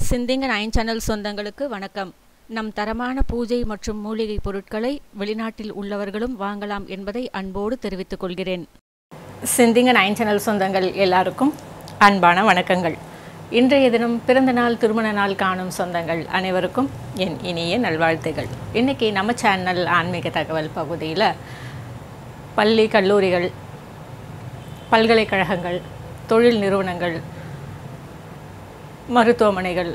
சிந்திங்க nine channel சொந்தங்களுக்கு வணக்கம் நம் தரமான பூஜை மற்றும் மூலிகை பொருட்களை வெளிநாட்டில் உள்ளவர்களும் வாங்கலாம் என்பதை அன்போடு தெரிவித்துக் கொள்கிறேன் சிந்திங்க நைன் சேனல் சொந்தங்கள் எல்லாருக்கும் அன்பான வணக்கங்கள் இன்றைய தினம் பிறந்த நாள் திருமண நாள் காணும் சொந்தங்கள் அனைவருக்கும் என் இனிய நல்வாழ்த்துகள் இன்றைக்கி நம்ம சேனல் ஆன்மீக தகவல் பகுதியில் பள்ளி கல்லூரிகள் பல்கலைக்கழகங்கள் தொழில் நிறுவனங்கள் மருத்துவமனைகள்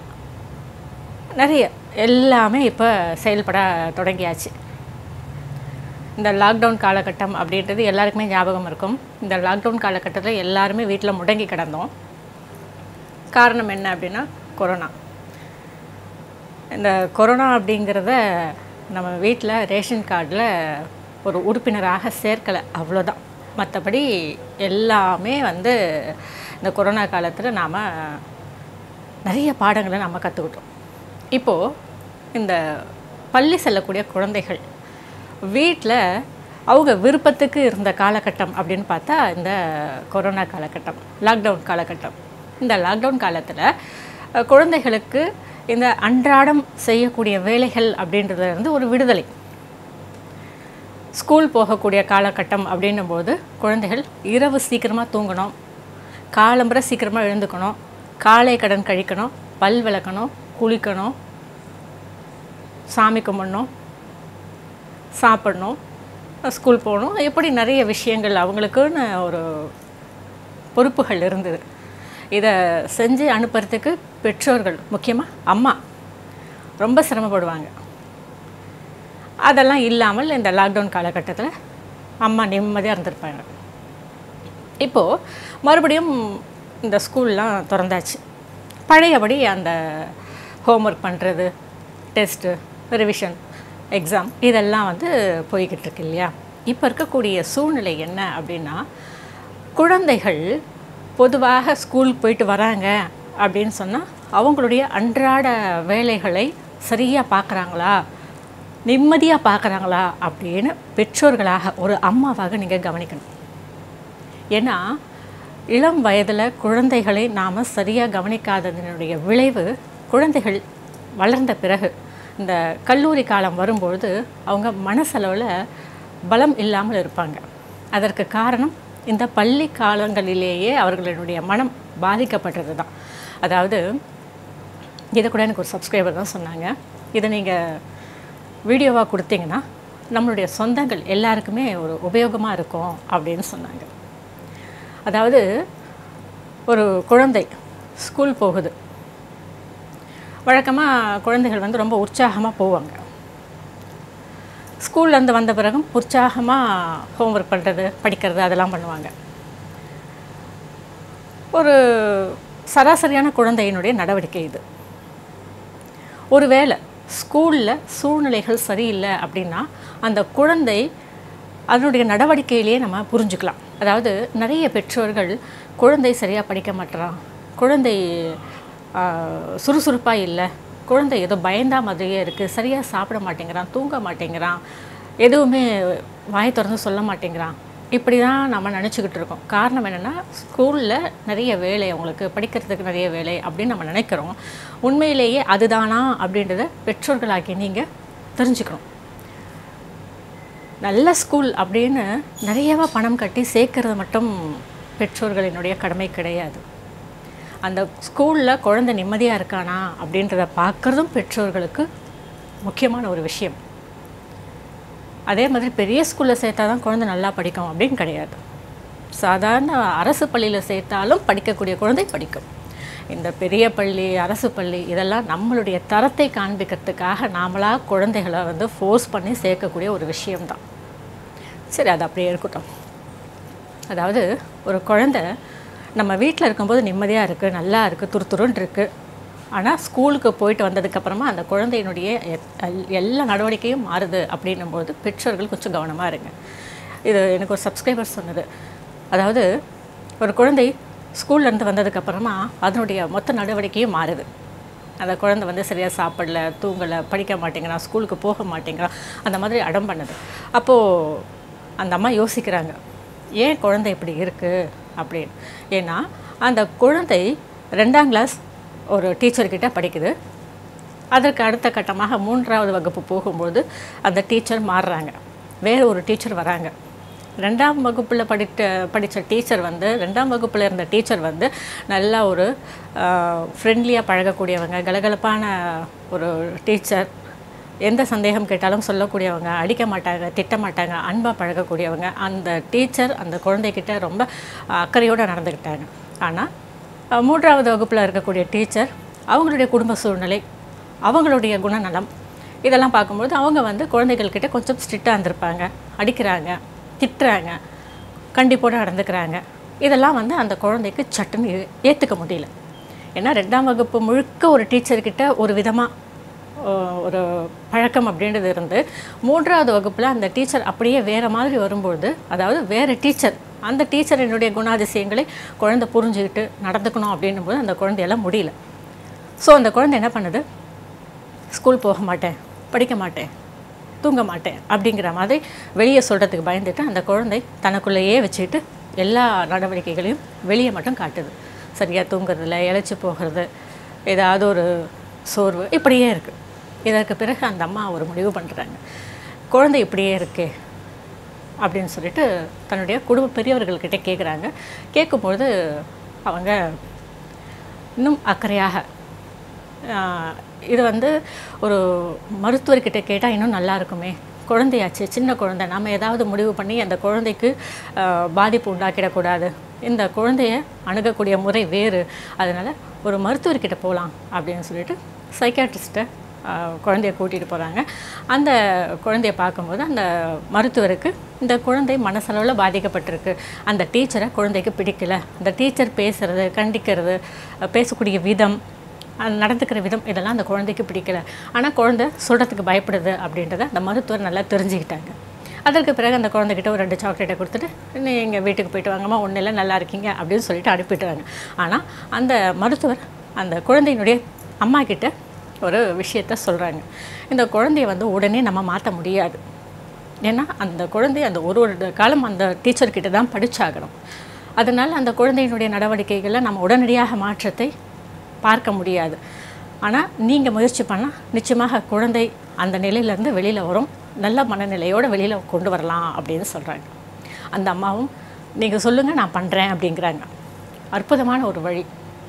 நிறைய எல்லாமே இப்போ செயல்பட தொடங்கியாச்சு இந்த லாக்டவுன் காலகட்டம் அப்படின்றது எல்லாருக்குமே ஞாபகம் இருக்கும் இந்த லாக்டவுன் காலகட்டத்தில் எல்லாருமே வீட்டில் முடங்கி கிடந்தோம் காரணம் என்ன அப்படின்னா கொரோனா இந்த கொரோனா அப்படிங்கிறத நம்ம வீட்டில் ரேஷன் கார்டில் ஒரு உறுப்பினராக சேர்க்கலை அவ்வளோதான் மற்றபடி எல்லாமே வந்து இந்த கொரோனா காலத்தில் நாம் நிறைய பாடங்களை நம்ம கற்றுக்கிட்டோம் இப்போது இந்த பள்ளி செல்லக்கூடிய குழந்தைகள் வீட்டில் அவங்க விருப்பத்துக்கு இருந்த காலகட்டம் அப்படின்னு பார்த்தா இந்த கொரோனா காலகட்டம் லாக்டவுன் காலகட்டம் இந்த லாக்டவுன் காலத்தில் அஹ், குழந்தைகளுக்கு இந்த அன்றாடம் செய்யக்கூடிய வேலைகள் அப்படின்றதுலேருந்து ஒரு விடுதலை ஸ்கூல் போகக்கூடிய காலகட்டம் அப்படின்னும்போது குழந்தைகள் இரவு சீக்கிரமாக தூங்கணும் காலம்பரை சீக்கிரமாக எழுந்துக்கணும் காலை கடன் கழிக்கணும் பல் விளக்கணும் குளிக்கணும் சாமி கும்பிடணும் சாப்பிடணும் ஸ்கூல் போகணும் இப்படி நிறைய விஷயங்கள் அவங்களுக்குன்னு ஒரு பொறுப்புகள் இருந்தது இதை செஞ்சு அனுப்புறதுக்கு பெற்றோர்கள் முக்கியமாக அம்மா ரொம்ப சிரமப்படுவாங்க அதெல்லாம் இல்லாமல் இந்த லாக்டவுன் காலகட்டத்தில் அம்மா நிம்மதியாக இருந்திருப்பாங்க இப்போது மறுபடியும் இந்த ஸ்கூல்லாம் திறந்தாச்சு பழையபடி அந்த ஹோம்ஒர்க் பண்ணுறது டெஸ்ட்டு ரிவிஷன் எக்ஸாம் இதெல்லாம் வந்து போய்கிட்டு இருக்கு இல்லையா இப்போ இருக்கக்கூடிய சூழ்நிலை என்ன அப்படின்னா குழந்தைகள் பொதுவாக ஸ்கூல் போயிட்டு வராங்க அப்படின்னு சொன்னால் அவங்களுடைய அன்றாட வேலைகளை சரியாக பார்க்குறாங்களா நிம்மதியாக பார்க்குறாங்களா அப்படின்னு பெற்றோர்களாக ஒரு அம்மாவாக நீங்கள் கவனிக்கணும் ஏன்னா இளம் வயதில் குழந்தைகளை நாம் சரியாக கவனிக்காததனுடைய விளைவு குழந்தைகள் வளர்ந்த பிறகு இந்த கல்லூரி காலம் வரும்பொழுது அவங்க மனசளவில் பலம் இல்லாமல் இருப்பாங்க அதற்கு காரணம் இந்த பள்ளி காலங்களிலேயே அவர்களுடைய மனம் பாதிக்கப்பட்டது தான் அதாவது இதை கூட எனக்கு ஒரு சப்ஸ்கிரைபர் தான் சொன்னாங்க இதை நீங்கள் வீடியோவாக கொடுத்தீங்கன்னா நம்மளுடைய சொந்தங்கள் எல்லாருக்குமே ஒரு உபயோகமாக இருக்கும் அப்படின்னு சொன்னாங்க அதாவது ஒரு குழந்தை ஸ்கூல் போகுது வழக்கமாக குழந்தைகள் வந்து ரொம்ப உற்சாகமாக போவாங்க ஸ்கூல்லேருந்து வந்த பிறகும் உற்சாகமாக ஹோம்ஒர்க் பண்ணுறது படிக்கிறது அதெல்லாம் பண்ணுவாங்க ஒரு சராசரியான குழந்தையினுடைய நடவடிக்கை இது ஒருவேளை ஸ்கூலில் சூழ்நிலைகள் சரியில்லை அப்படின்னா அந்த குழந்தை அதனுடைய நடவடிக்கையிலேயே நம்ம புரிஞ்சுக்கலாம் அதாவது நிறைய பெற்றோர்கள் குழந்தை சரியாக படிக்க மாட்டேறான் குழந்தை சுறுசுறுப்பாக இல்லை குழந்தை ஏதோ பயந்தா மாதிரியே இருக்குது சரியாக சாப்பிட மாட்டேங்கிறான் தூங்க மாட்டேங்கிறான் எதுவுமே வாய் திறந்து சொல்ல மாட்டேங்கிறான் இப்படி தான் நம்ம நினச்சிக்கிட்டு இருக்கோம் காரணம் என்னென்னா ஸ்கூலில் நிறைய வேலை அவங்களுக்கு படிக்கிறதுக்கு நிறைய வேலை அப்படின்னு நம்ம நினைக்கிறோம் உண்மையிலேயே அதுதானா அப்படின்றத பெற்றோர்களாகி நீங்கள் தெரிஞ்சுக்கணும் நல்ல ஸ்கூல் அப்படின்னு நிறையவா பணம் கட்டி சேர்க்கறது மட்டும் பெற்றோர்களினுடைய கடமை கிடையாது அந்த ஸ்கூலில் குழந்தை நிம்மதியாக இருக்கானா அப்படின்றத பார்க்குறதும் பெற்றோர்களுக்கு முக்கியமான ஒரு விஷயம் அதே மாதிரி பெரிய ஸ்கூலில் சேர்த்தா தான் குழந்தை நல்லா படிக்கும் அப்படின்னு கிடையாது சாதாரண அரசு பள்ளியில் சேர்த்தாலும் படிக்கக்கூடிய குழந்தை படிக்கும் இந்த பெரிய பள்ளி அரசு பள்ளி இதெல்லாம் நம்மளுடைய தரத்தை காண்பிக்கிறதுக்காக நாமளாக குழந்தைகளை வந்து ஃபோர்ஸ் பண்ணி சேர்க்கக்கூடிய ஒரு விஷயம்தான் சரி அது அப்படியே இருக்கட்டும் அதாவது ஒரு குழந்தை நம்ம வீட்டில் இருக்கும்போது நிம்மதியாக இருக்குது நல்லா இருக்குது துருதுருன்னு இருக்குது ஆனால் ஸ்கூலுக்கு போயிட்டு வந்ததுக்கப்புறமா அந்த குழந்தையினுடைய எ- எல்லா நடவடிக்கையும் மாறுது அப்படின்னும்போது பெற்றோர்கள் கொஞ்சம் கவனமாக இருங்க இது எனக்கு ஒரு சப்ஸ்கிரைபர் சொன்னது அதாவது ஒரு குழந்தை ஸ்கூல்லேருந்து வந்ததுக்கப்புறமா அதனுடைய மொத்த நடவடிக்கையும் மாறுது அந்த குழந்தை வந்து சரியாக சாப்பிடல தூங்கலை படிக்க மாட்டேங்கிறான் ஸ்கூலுக்கு போக மாட்டேங்கிறான் அந்த மாதிரி அடம் பண்ணுது அப்போது அந்த அம்மா யோசிக்கிறாங்க ஏன் குழந்தை இப்படி இருக்குது அப்படின்னு ஏன்னா அந்த குழந்தை ரெண்டாம் கிளாஸ் ஒரு டீச்சர்கிட்ட படிக்குது அதற்கு அடுத்த கட்டமாக மூன்றாவது வகுப்பு போகும்போது அந்த டீச்சர் மாறுறாங்க வேறு ஒரு டீச்சர் வராங்க ரெண்டாம் வகுப்பில் படித்த படித்த டீச்சர் வந்து ரெண்டாம் வகுப்பில் இருந்த டீச்சர் வந்து நல்லா ஒரு ஃப்ரெண்ட்லியாக பழகக்கூடியவங்க கலகலப்பான ஒரு டீச்சர் எந்த சந்தேகம் கேட்டாலும் சொல்லக்கூடியவங்க அடிக்க மாட்டாங்க திட்ட மாட்டாங்க அன்பாக பழகக்கூடியவங்க அந்த டீச்சர் அந்த குழந்தைகிட்ட ரொம்ப அக்கறையோடு நடந்துக்கிட்டாங்க ஆனால் அஹ், மூன்றாவது வகுப்பில் இருக்கக்கூடிய டீச்சர் அவங்களுடைய குடும்ப சூழ்நிலை அவங்களுடைய குணநலம் இதெல்லாம் பார்க்கும்போது அவங்க வந்து குழந்தைகள்கிட்ட கொஞ்சம் ஸ்ட்ரிக்டாக இருந்திருப்பாங்க அடிக்கிறாங்க திட்டுறாங்க கண்டிப்போடு நடந்துக்கிறாங்க இதெல்லாம் வந்து அந்த குழந்தைக்கு சட்டுன்னு ஏ- ஏற்றுக்க முடியல ஏன்னா ரெண்டாம் வகுப்பு முழுக்க ஒரு டீச்சர்கிட்ட ஒரு விதமாக ஒரு பழக்கம் அப்படின்றது இருந்து மூன்றாவது வகுப்பில் அந்த டீச்சர் அப்படியே வேறு மாதிரி வரும்பொழுது அதாவது வேறு டீச்சர் அந்த டீச்சரினுடைய குணாதிசயங்களை குழந்தை புரிஞ்சுக்கிட்டு நடந்துக்கணும் அப்படின்னும் போது அந்த குழந்தையால முடியல ஸோ அந்த குழந்தை என்ன பண்ணுது ஸ்கூல் போக மாட்டேன் படிக்க மாட்டேன் தூங்க மாட்டேன் அப்படிங்கிற மாதிரி வெளியே சொல்கிறதுக்கு பயந்துட்டு அந்த குழந்தை தனக்குள்ளேயே வச்சுக்கிட்டு எல்லா நடவடிக்கைகளையும் வெளியே மட்டும் காட்டுது சரியாக தூங்குறதில்ல இழைச்சி போகிறது ஏதாவது ஒரு சோர்வு இப்படியே இருக்குது இதற்கு பிறகு அந்த அம்மா ஒரு முடிவு பண்ணுறாங்க குழந்தை இப்படியே இருக்கே அப்படின்னு சொல்லிட்டு தன்னுடைய குடும்ப பெரியவர்கள்கிட்ட கேட்குறாங்க கேட்கும்பொழுது அவங்க இன்னும் அக்கறையாக ஆஹ், இது வந்து ஒரு மருத்துவர்கிட்ட கேட்டால் இன்னும் நல்லா இருக்குமே குழந்தையாச்சு சின்ன குழந்தை நம்ம ஏதாவது முடிவு பண்ணி அந்த குழந்தைக்கு ஆஹ், பாதிப்பு உண்டாக்கிடக்கூடாது இந்த குழந்தைய அணுகக்கூடிய முறை வேறு அதனால் ஒரு மருத்துவர்கிட்ட போகலாம் அப்படின்னு சொல்லிட்டு சைக்காட்ரிஸ்ட்டை குழந்தைய கூட்டிகிட்டு போகிறாங்க அந்த குழந்தைய பார்க்கும்போது அந்த மருத்துவருக்கு இந்த குழந்தை மனசளவில் பாதிக்கப்பட்டிருக்கு அந்த டீச்சரை குழந்தைக்கு பிடிக்கல அந்த டீச்சர் பேசுறது கண்டிக்கிறது அஹ் பேசக்கூடிய விதம் அது நடந்துக்கிற விதம் இதெல்லாம் அந்த குழந்தைக்கு பிடிக்கல ஆனால் குழந்தை சொல்கிறதுக்கு பயப்படுது அப்படின்றத அந்த மருத்துவர் நல்லா தெரிஞ்சுக்கிட்டாங்க அதற்கு பிறகு அந்த குழந்தைகிட்ட ஒரு ரெண்டு சாக்லேட்டை கொடுத்துட்டு நீங்கள் வீட்டுக்கு போயிட்டு வாங்கம்மா ஒன்றும் இல்லை நல்லா இருக்கீங்க அப்படின்னு சொல்லிட்டு அனுப்பிட்டுறாங்க ஆனால் அந்த மருத்துவர் அந்த குழந்தையினுடைய அம்மா கிட்ட ஒரு விஷயத்த சொல்கிறாங்க இந்த குழந்தைய வந்து உடனே நம்ம மாற்ற முடியாது ஏன்னா அந்த குழந்தை அந்த ஒரு ஒரு காலம் அந்த டீச்சர்கிட்ட தான் படிச்சாகணும் அதனால் அந்த குழந்தையினுடைய நடவடிக்கைகளை நம்ம உடனடியாக மாற்றத்தை பார்க்க முடியாது ஆனால் நீங்கள் முயற்சி பண்ணால் நிச்சயமாக குழந்தை அந்த நிலையிலேருந்து வெளியில் வரும் நல்ல மனநிலையோடு வெளியில் கொண்டு வரலாம் அப்படின்னு சொல்கிறாங்க அந்த அம்மாவும் நீங்கள் சொல்லுங்கள் நான் பண்ணுறேன் அப்படிங்கிறாங்க அற்புதமான ஒரு வழி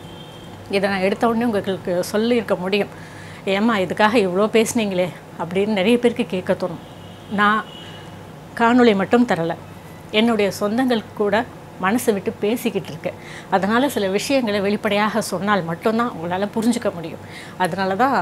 இதை நான் எடுத்த உடனே உங்களுக்கு சொல்லியிருக்க முடியும் ஏம்மா இதுக்காக இவ்வளோ பேசுனீங்களே அப்படின்னு நிறைய பேருக்கு கேட்க தோணும் நான் காணொளி மட்டும் தரலை என்னுடைய சொந்தங்கள் கூட மனசை விட்டு பேசிக்கிட்டு இருக்கேன் அதனால் சில விஷயங்களை வெளிப்படையாக சொன்னால் மட்டும்தான் உங்களால் புரிஞ்சுக்க முடியும் அதனால தான்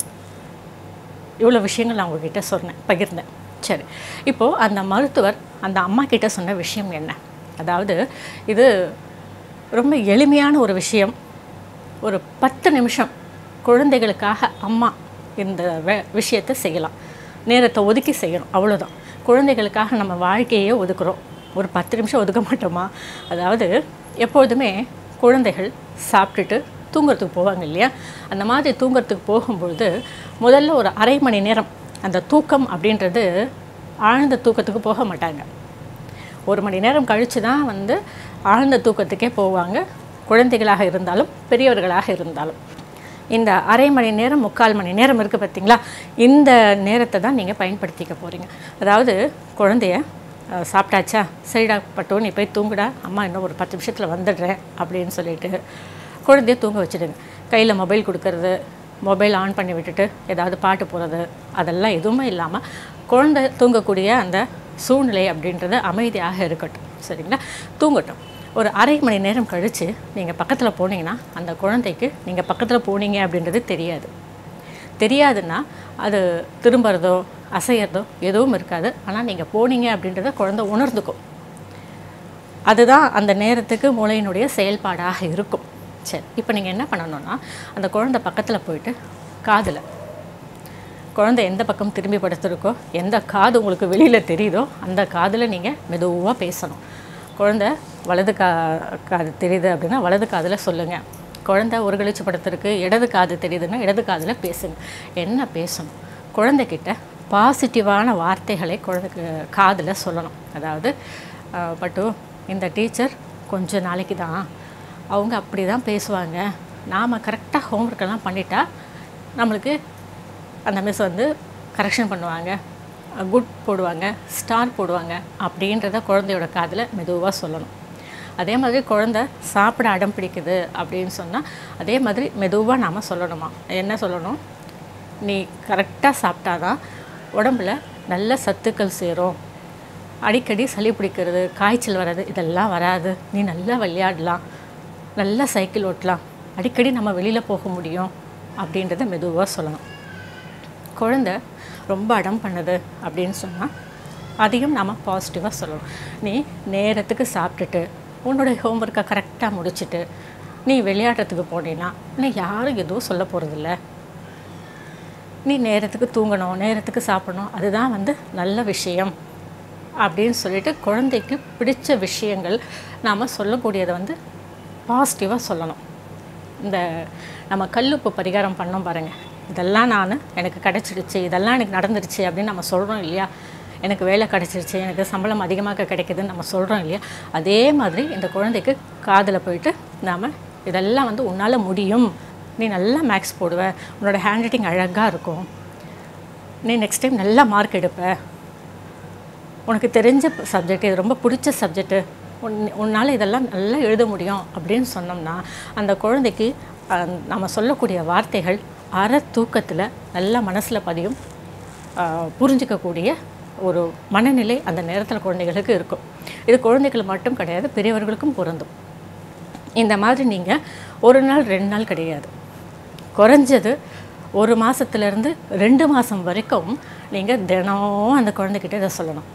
இவ்வளோ விஷயங்கள் நான் உங்ககிட்ட சொன்னேன் பகிர்ந்தேன் சரி இப்போது அந்த மருத்துவர் அந்த அம்மா கிட்ட சொன்ன விஷயம் என்ன அதாவது இது ரொம்ப எளிமையான ஒரு விஷயம் ஒரு பத்து நிமிஷம் குழந்தைகளுக்காக அம்மா இந்த வே விஷயத்தை செய்யலாம் நேரத்தை ஒதுக்கி செய்யணும் அவ்வளோதான் குழந்தைகளுக்காக நம்ம வாழ்க்கையே ஒதுக்குறோம் ஒரு பத்து நிமிஷம் ஒதுக்க மாட்டோமா அதாவது எப்பொழுதுமே குழந்தைகள் சாப்பிட்டுட்டு தூங்குறதுக்கு போவாங்க இல்லையா அந்த மாதிரி தூங்குறதுக்கு போகும்பொழுது முதல்ல ஒரு அரை மணி நேரம் அந்த தூக்கம் அப்படின்றது ஆழ்ந்த தூக்கத்துக்கு போக மாட்டாங்க ஒரு மணி நேரம் கழித்து தான் வந்து ஆழ்ந்த தூக்கத்துக்கே போவாங்க குழந்தைகளாக இருந்தாலும் பெரியவர்களாக இருந்தாலும் இந்த அரை மணி நேரம் முக்கால் மணி நேரம் இருக்குது பார்த்தீங்களா இந்த நேரத்தை தான் நீங்கள் பயன்படுத்திக்க போகிறீங்க அதாவது குழந்தைய அஹ், சாப்பிட்டாச்சா சரிடா பட்டு நீ போய் தூங்குடா அம்மா இன்னும் ஒரு பத்து நிமிஷத்தில் வந்துடுறேன் அப்படின்னு சொல்லிட்டு குழந்தைய தூங்க வச்சுடுங்க கையில் மொபைல் கொடுக்கறது மொபைல் ஆன் பண்ணி விட்டுட்டு ஏதாவது பாட்டு போடுறது அதெல்லாம் எதுவுமே இல்லாமல் குழந்தை தூங்கக்கூடிய அந்த சூழ்நிலை அப்படின்றது அமைதியாக இருக்கட்டும் சரிங்களா தூங்கட்டும் ஒரு அரை மணி நேரம் கழித்து நீங்கள் பக்கத்தில் போனீங்கன்னா அந்த குழந்தைக்கு நீங்கள் பக்கத்தில் போனீங்க அப்படின்றது தெரியாது தெரியாதுன்னா அது திரும்புறதோ அசையறதோ எதுவும் இருக்காது ஆனால் நீங்கள் போனீங்க அப்படின்றத குழந்தை உணர்ந்துக்கும் அதுதான் அந்த நேரத்துக்கு மூளையினுடைய செயல்பாடாக இருக்கும் சரி இப்போ நீங்கள் என்ன பண்ணணும்னா அந்த குழந்தை பக்கத்தில் போயிட்டு காதில் குழந்தை எந்த பக்கம் திரும்பி படுத்திருக்கோ எந்த காது உங்களுக்கு வெளியில் தெரியுதோ அந்த காதில் நீங்கள் மெதுவாக பேசணும் குழந்தை வலது கா காது தெரியுது அப்படின்னா வலது காதில் சொல்லுங்கள் குழந்தை ஒரு கழிச்சு படுத்திருக்கு இடது காது தெரியுதுன்னா இடது காதில் பேசுங்க என்ன பேசணும் குழந்தைகிட்ட பாசிட்டிவான வார்த்தைகளை குழந்தைக்கு காதில் சொல்லணும் அதாவது அஹ், பட்டு இந்த டீச்சர் கொஞ்ச நாளைக்கு தான் அவங்க அப்படி தான் பேசுவாங்க நாம் கரெக்டாக ஹோம்ஒர்க்கெல்லாம் பண்ணிட்டா நம்மளுக்கு அந்த மிஸ் வந்து கரெக்ஷன் பண்ணுவாங்க குட் போடுவாங்க ஸ்டார் போடுவாங்க அப்படின்றத குழந்தையோட காதில் மெதுவாக சொல்லணும் அதே மாதிரி குழந்தை சாப்பிட அடம் பிடிக்குது அப்படின்னு சொன்னால் அதே மாதிரி மெதுவாக நாம் சொல்லணுமா என்ன சொல்லணும் நீ கரெக்டாக சாப்பிட்டாதான் உடம்புல நல்ல சத்துக்கள் சேரும் அடிக்கடி சளி பிடிக்கிறது காய்ச்சல் வர்றது இதெல்லாம் வராது நீ நல்லா விளையாடலாம் நல்லா சைக்கிள் ஓட்டலாம் அடிக்கடி நம்ம வெளியில் போக முடியும் அப்படின்றத மெதுவாக சொல்லணும் குழந்தை ரொம்ப அடம் பண்ணுது அப்படின்னு சொன்னால் அதையும் நாம் பாசிட்டிவாக சொல்லணும் நீ நேரத்துக்கு சாப்பிட்டுட்டு உன்னோட ஹோம்ஒர்க்கை கரெக்டாக முடிச்சுட்டு நீ விளையாடுறதுக்கு போனீன்னா இன்னும் யாரும் எதுவும் சொல்ல போகிறதில்ல நீ நேரத்துக்கு தூங்கணும் நேரத்துக்கு சாப்பிடணும் அதுதான் வந்து நல்ல விஷயம் அப்படின்னு சொல்லிட்டு குழந்தைக்கு பிடிச்ச விஷயங்கள் நாம் சொல்லக்கூடியதை வந்து பாசிட்டிவாக சொல்லணும் இந்த நம்ம கல்லுப்பு பரிகாரம் பண்ணோம் பாருங்கள் இதெல்லாம் நான் எனக்கு கிடச்சிடுச்சு இதெல்லாம் எனக்கு நடந்துருச்சு அப்படின்னு நம்ம சொல்கிறோம் இல்லையா எனக்கு வேலை கிடச்சிருச்சு எனக்கு சம்பளம் அதிகமாக கிடைக்குதுன்னு நம்ம சொல்கிறோம் இல்லையா அதே மாதிரி இந்த குழந்தைக்கு காதில் போயிட்டு நாம் இதெல்லாம் வந்து உன்னால் முடியும் நீ நல்லா மேக்ஸ் போடுவ உன்னோட ஹேண்ட் ரைட்டிங் அழகாக இருக்கும் நீ நெக்ஸ்ட் டைம் நல்லா மார்க் எடுப்ப உனக்கு தெரிஞ்ச சப்ஜெக்ட் இது ரொம்ப பிடிச்ச சப்ஜெக்ட்டு உன் உன்னால் இதெல்லாம் நல்லா எழுத முடியும் அப்படின்னு சொன்னோம்னா அந்த குழந்தைக்கு அஹ், நம்ம சொல்லக்கூடிய வார்த்தைகள் அற தூக்கத்தில் நல்லா மனசில் பதியும் அஹ், புரிஞ்சிக்கக்கூடிய ஒரு மனநிலை அந்த நேரத்தில் குழந்தைகளுக்கு இருக்கும் இது குழந்தைகள் மட்டும் கிடையாது பெரியவர்களுக்கும் பொருந்தும் இந்த மாதிரி நீங்கள் ஒரு நாள் ரெண்டு நாள் கிடையாது குறைஞ்சது ஒரு மாதத்துலேருந்து ரெண்டு மாதம் வரைக்கும் நீங்கள் தினம் அந்த குழந்தைகிட்ட இதை சொல்லணும்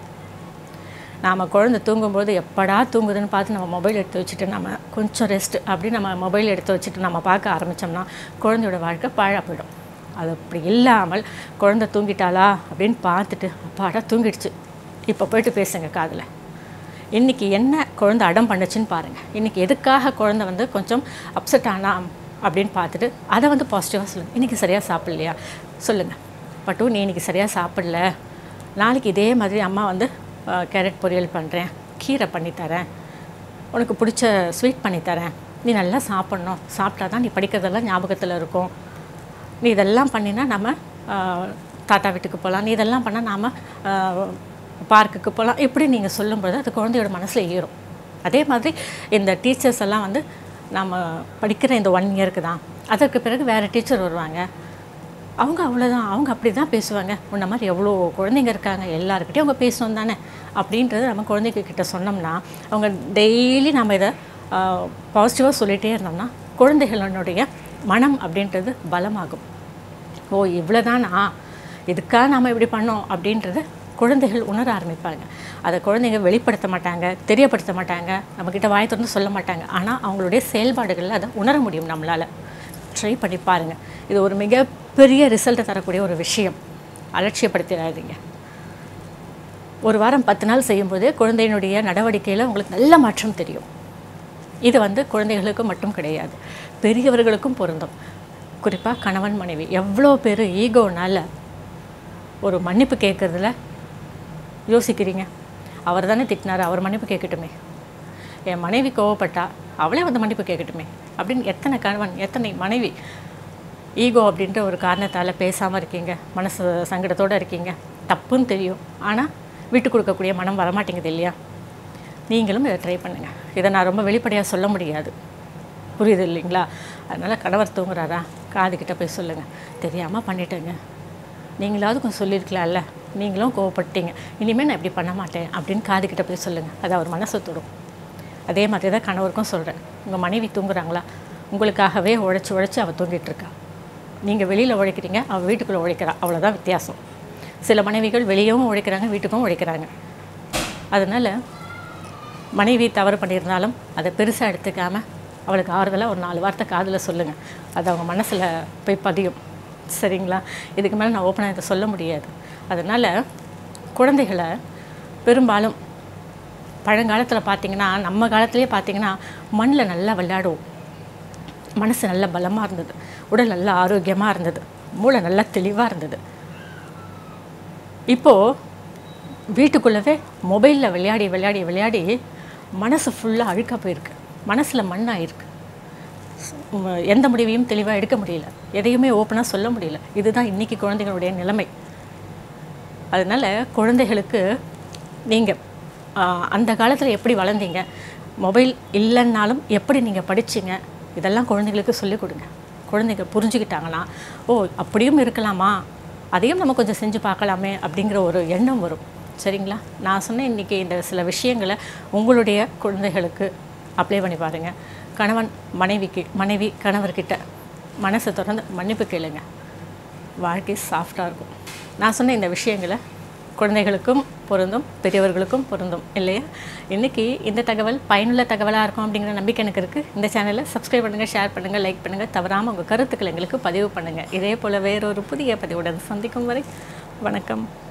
நாம் குழந்தை தூங்கும்போது எப்படா தூங்குதுன்னு பார்த்து நம்ம மொபைல் எடுத்து வச்சுட்டு நம்ம கொஞ்சம் ரெஸ்ட் அப்படி நம்ம மொபைல் எடுத்து வச்சுட்டு நம்ம பார்க்க ஆரம்பித்தோம்னா குழந்தையோட வாழ்க்கை பாழாக போயிடும் அது அப்படி இல்லாமல் குழந்தை தூங்கிட்டாளா அப்படின்னு பார்த்துட்டு அப்பாடா தூங்கிடுச்சு இப்போ போயிட்டு பேசுங்க காதில் இன்றைக்கி என்ன குழந்தை அடம் பண்ணுச்சுன்னு பாருங்கள் இன்றைக்கி எதுக்காக குழந்தை வந்து கொஞ்சம் அப்செட் ஆனா அப்படின்னு பார்த்துட்டு அதை வந்து பாசிட்டிவாக சொல்லுங்கள் இன்றைக்கி சரியாக சாப்பிட்லையா சொல்லுங்கள் பட்டு நீ இன்றைக்கி சரியாக சாப்பிடல நாளைக்கு இதே மாதிரி அம்மா வந்து அஹ், கேரட் பொரியல் பண்ணுறேன் கீரை பண்ணித்தரேன் உனக்கு பிடிச்ச ஸ்வீட் பண்ணித்தரேன் நீ நல்லா சாப்பிட்ணும் சாப்பிட்டா தான் நீ படிக்கிறதெல்லாம் ஞாபகத்தில் இருக்கும் நீ இதெல்லாம் பண்ணினா நம்ம ஆஹ், தாத்தா வீட்டுக்கு போகலாம் நீ இதெல்லாம் பண்ணால் நாம் பார்க்குக்கு போகலாம் இப்படி நீங்கள் சொல்லும்போது அது குழந்தையோட மனசில் ஏறும் அதே மாதிரி இந்த டீச்சர்ஸ் எல்லாம் வந்து நம்ம படிக்கிற இந்த ஒன் இயருக்கு தான் அதற்கு பிறகு வேறு டீச்சர் வருவாங்க அவங்க அவ்வளோதான் அவங்க அப்படி தான் பேசுவாங்க உன்ன மாதிரி எவ்வளோ குழந்தைங்க இருக்காங்க எல்லாருக்கிட்டையும் அவங்க பேசணும் தானே அப்படின்றது நம்ம குழந்தைங்க கிட்ட சொன்னோம்னா அவங்க டெய்லி நம்ம இதை பாசிட்டிவாக சொல்லிகிட்டே இருந்தோம்னா குழந்தைகளுடைய மனம் அப்படின்றது பலமாகும் ஓ இவ்வளோதானா இதுக்காக நாம் இப்படி பண்ணோம் அப்படின்றது குழந்தைகள் உணர ஆரம்பிப்பாங்க அதை குழந்தைங்க வெளிப்படுத்த மாட்டாங்க தெரியப்படுத்த மாட்டாங்க நம்மக்கிட்ட வாய் திறந்து சொல்ல மாட்டாங்க ஆனால் அவங்களுடைய செயல்பாடுகளில் அதை உணர முடியும் நம்மளால் ட்ரை பண்ணி பாருங்கள் இது ஒரு மிகப்பெரிய ரிசல்ட்டை தரக்கூடிய ஒரு விஷயம் அலட்சியப்படுத்திடாதீங்க ஒரு வாரம் பத்து நாள் செய்யும்போது குழந்தையினுடைய நடவடிக்கையில் உங்களுக்கு நல்ல மாற்றம் தெரியும் இது வந்து குழந்தைகளுக்கு மட்டும் கிடையாது பெரியவர்களுக்கும் பொருந்தும் குறிப்பாக கணவன் மனைவி எவ்வளோ பேர் ஈகோனால ஒரு மன்னிப்பு கேட்குறதுல யோசிக்கிறீங்க அவர் தானே திட்டினார் அவர் மன்னிப்பு கேட்கட்டுமே என் மனைவி கோவப்பட்டா அவளே வந்து மன்னிப்பு கேட்கட்டுமே அப்படின்னு எத்தனை கணவன் எத்தனை மனைவி ஈகோ அப்படின்ற ஒரு காரணத்தால் பேசாமல் இருக்கீங்க மனசு சங்கடத்தோடு இருக்கீங்க தப்புன்னு தெரியும் ஆனால் விட்டு கொடுக்கக்கூடிய மனம் வரமாட்டேங்குது இல்லையா நீங்களும் இதை ட்ரை பண்ணுங்கள் இதை நான் ரொம்ப வெளிப்படையாக சொல்ல முடியாது புரியுது இல்லைங்களா அதனால் கணவர் தூங்குறாரா காதுகிட்ட போய் சொல்லுங்கள் தெரியாமல் பண்ணிட்டேங்க நீங்களாவது கொஞ்சம் சொல்லியிருக்கலாம்ல நீங்களும் கோவப்பட்டீங்க இனிமேல் நான் இப்படி பண்ண மாட்டேன் அப்படின்னு காதுகிட்ட போய் சொல்லுங்கள் அது அவர் மனசை தொடும் அதே மாதிரி தான் கணவருக்கும் சொல்கிறேன் உங்கள் மனைவி தூங்குறாங்களா உங்களுக்காகவே உழைச்சி உழைச்சி அவள் தூங்கிட்டு இருக்கா நீங்கள் வெளியில் உழைக்கிறீங்க அவள் வீட்டுக்குள்ளே உழைக்கிறா அவ்வளோதான் வித்தியாசம் சில மனைவிகள் வெளியவும் உழைக்கிறாங்க வீட்டுக்கும் உழைக்கிறாங்க அதனால் மனைவி தவறு பண்ணியிருந்தாலும் அதை பெருசாக எடுத்துக்காமல் அவளுக்கு ஆறுதலாக ஒரு நாலு வார்த்தை காதில் சொல்லுங்கள் அது அவங்க மனசில் போய் பதியும் சரிங்களா இதுக்கு மேலே நான் ஓப்பனாக இதை சொல்ல முடியாது அதனால் குழந்தைகளை பெரும்பாலும் பழங்காலத்தில் பார்த்தீங்கன்னா நம்ம காலத்துலேயே பார்த்தீங்கன்னா மண்ணில் நல்லா விளையாடுவோம் மனசு நல்ல பலமாக இருந்தது உடல் நல்ல ஆரோக்கியமாக இருந்தது மூளை நல்லா தெளிவாக இருந்தது இப்போது வீட்டுக்குள்ளவே மொபைலில் விளையாடி விளையாடி விளையாடி மனசு ஃபுல்லாக அழுக்காக போயிருக்கு மனசில் மண்ணாயிருக்கு உம், எந்த முடிவையும் தெளிவாக எடுக்க முடியல எதையுமே ஓப்பனாக சொல்ல முடியல இதுதான் இன்றைக்கி குழந்தைகளுடைய நிலைமை அதனால் குழந்தைகளுக்கு நீங்கள் அந்த காலத்தில் எப்படி வளர்ந்தீங்க மொபைல் இல்லைன்னாலும் எப்படி நீங்கள் படிச்சீங்க இதெல்லாம் குழந்தைங்களுக்கு சொல்லிக் கொடுங்க குழந்தைங்க புரிஞ்சுக்கிட்டாங்கன்னா ஓ அப்படியும் இருக்கலாமா அதையும் நம்ம கொஞ்சம் செஞ்சு பார்க்கலாமே அப்படிங்கிற ஒரு எண்ணம் வரும் சரிங்களா நான் சொன்னேன் இன்றைக்கி இந்த சில விஷயங்களை உங்களுடைய குழந்தைகளுக்கு அப்ளை பண்ணி பாருங்கள் கணவன் மனைவிக்கு மனைவி கணவர்கிட்ட மனசை திறந்து மன்னிப்பு கேளுங்க வாழ்க்கை சாஃப்டாக இருக்கும் நான் சொன்ன இந்த விஷயங்களை குழந்தைகளுக்கும் பொருந்தும் பெரியவர்களுக்கும் பொருந்தும் இல்லையா இன்றைக்கி இந்த தகவல் பயனுள்ள தகவலாக இருக்கும் அப்படிங்கிற நம்பிக்கை எனக்கு இருக்குது இந்த சேனலை சப்ஸ்கிரைப் பண்ணுங்கள் ஷேர் பண்ணுங்கள் லைக் பண்ணுங்கள் தவறாமல் உங்கள் கருத்துக்களை எங்களுக்கு பதிவு பண்ணுங்கள் இதே போல் வேறொரு புதிய பதிவுடன் சந்திக்கும் வரை வணக்கம்